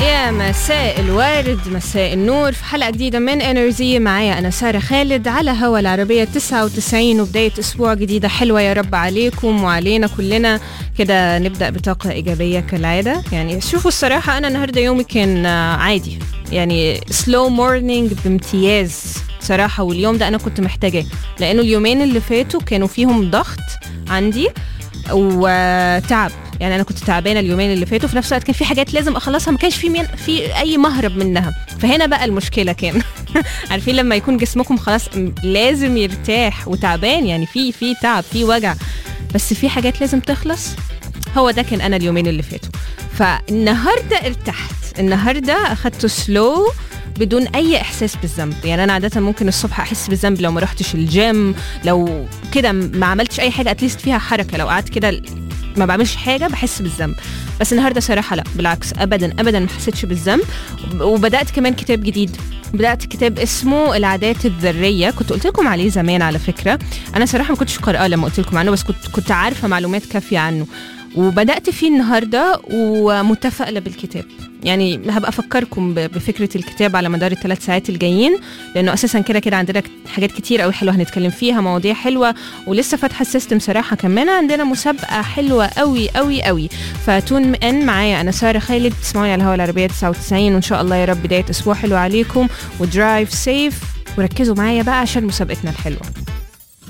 يا مساء الورد مساء النور في حلقة جديدة من انرجي معايا أنا سارة خالد على هوا العربية 99 وبداية أسبوع جديدة حلوة يا رب عليكم وعلينا كلنا كده نبدأ بطاقة إيجابية كالعادة يعني شوفوا الصراحة أنا النهاردة يومي كان آه، عادي يعني سلو مورنينج بامتياز صراحة واليوم ده أنا كنت محتاجاه لأنه اليومين اللي فاتوا كانوا فيهم ضغط عندي وتعب يعني انا كنت تعبانه اليومين اللي فاتوا في نفس الوقت كان في حاجات لازم اخلصها ما كانش في من في اي مهرب منها فهنا بقى المشكله كان عارفين لما يكون جسمكم خلاص م- لازم يرتاح وتعبان يعني في في تعب في وجع بس في حاجات لازم تخلص هو ده كان انا اليومين اللي فاتوا فالنهارده ارتحت النهارده اخدته سلو بدون اي احساس بالذنب يعني انا عاده ممكن الصبح احس بالذنب لو ما رحتش الجيم لو كده ما عملتش اي حاجه اتليست فيها حركه لو قعدت كده ما بعملش حاجه بحس بالذنب بس النهارده صراحه لا بالعكس ابدا ابدا ما حسيتش بالذنب وبدات كمان كتاب جديد بدات كتاب اسمه العادات الذريه كنت قلت لكم عليه زمان على فكره انا صراحه ما كنتش قارئه لما قلت لكم عنه بس كنت كنت عارفه معلومات كافيه عنه وبدات فيه النهارده ومتفائله بالكتاب يعني هبقى افكركم ب- بفكره الكتاب على مدار الثلاث ساعات الجايين لانه اساسا كده كده عندنا ك- حاجات كتير قوي حلوه هنتكلم فيها مواضيع حلوه ولسه فاتحه السيستم صراحه كمان عندنا مسابقه حلوه قوي قوي قوي فتون ان معايا انا ساره خالد تسمعوني على الهواء العربيه 99 وان شاء الله يا رب بدايه اسبوع حلو عليكم ودرايف سيف وركزوا معايا بقى عشان مسابقتنا الحلوه